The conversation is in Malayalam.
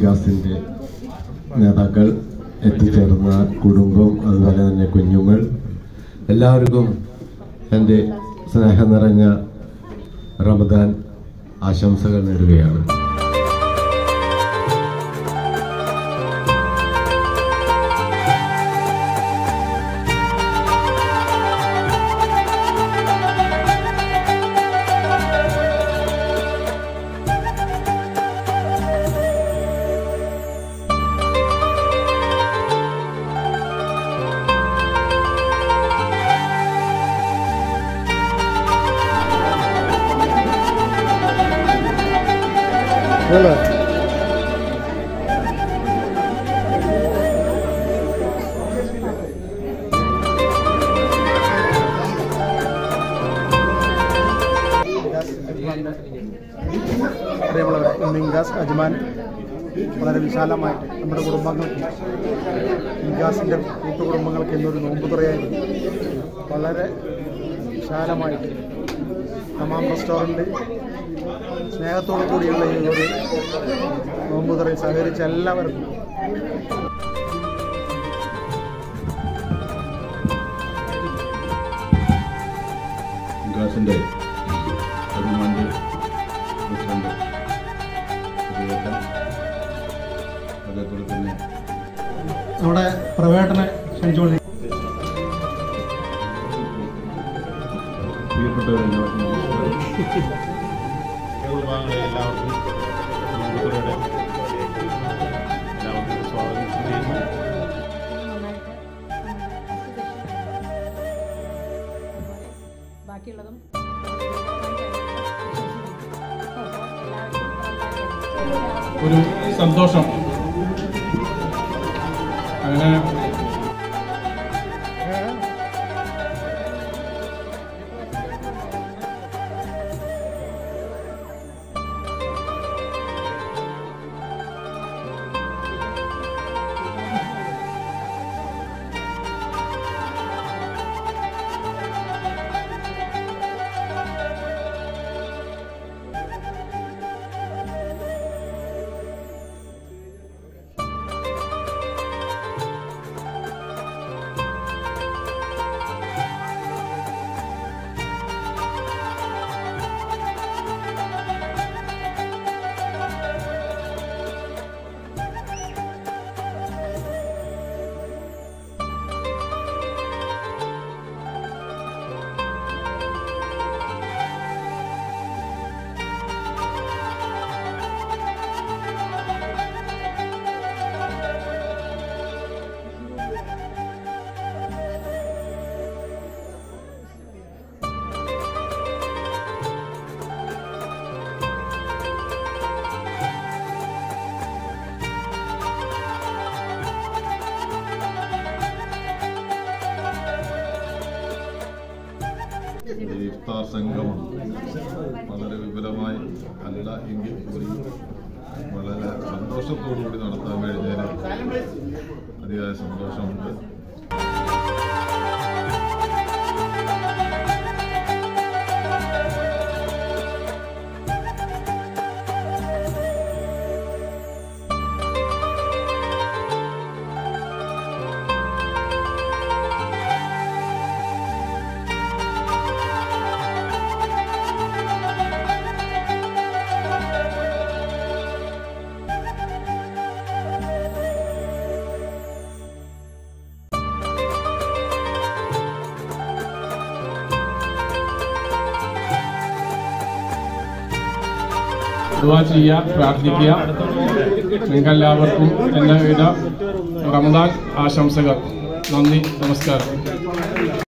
ഇൻകാസിന്റെ നേതാക്കൾ എത്തിച്ചേർന്ന കുടുംബം അതുപോലെ തന്നെ കുഞ്ഞുങ്ങൾ എല്ലാവർക്കും എൻ്റെ സ്നേഹം നിറഞ്ഞ റമദാൻ ആശംസകൾ നേടുകയാണ് പ്രിയമുള്ളവരെ ഇന്ന് ഇൻഗാസ് അജ്മാൻ വളരെ വിശാലമായിട്ട് നമ്മുടെ കുടുംബങ്ങൾക്ക് ഇൻഗാസിൻ്റെ കൂട്ടുകുടുംബങ്ങൾക്ക് ഇന്നൊരു നോമ്പ് തുറയായിരുന്നു വളരെ വിശാലമായിട്ട് തമാം റെസ്റ്റോറൻറ്റ് സ്നേഹത്തോടു കൂടിയുള്ള ഈ ഒരു നോമ്പ് തുറയിൽ സഹകരിച്ച എല്ലാവർക്കും വികാസിൻ്റെ അഭിമാൻ്റെ പ്രസിഡന്റ് അദ്ദേഹത്തെ അതേപോലെ തന്നെ നമ്മുടെ പ്രവേട്ടനെ ക്ഷണിച്ചുകൊണ്ട് പ്രിയപ്പെട്ടവരെല്ലാവർക്കും നമസ്കാരം കുടുംബാംഗങ്ങളെ എല്ലാവർക്കും കുടുംബത്തോടെ എല്ലാവർക്കും സ്വാഗതം ചെയ്യുന്നു ബാക്കിയുള്ളതും ഒരു സന്തോഷം അങ്ങനെ ഈ ഇഫ്താർ സംഗമം വളരെ വിപുലമായി അല്ല എങ്കിൽ പോലും വളരെ സന്തോഷത്തോടു കൂടി നടത്താൻ കഴിഞ്ഞതിൽ അതിയായ സന്തോഷമുണ്ട് ദുവാ ചെയ്യുക പ്രാർത്ഥിക്കുക നിങ്ങൾക്കെല്ലാവർക്കും എല്ലാവിധ റമദാൻ ആശംസകൾ നന്ദി നമസ്കാരം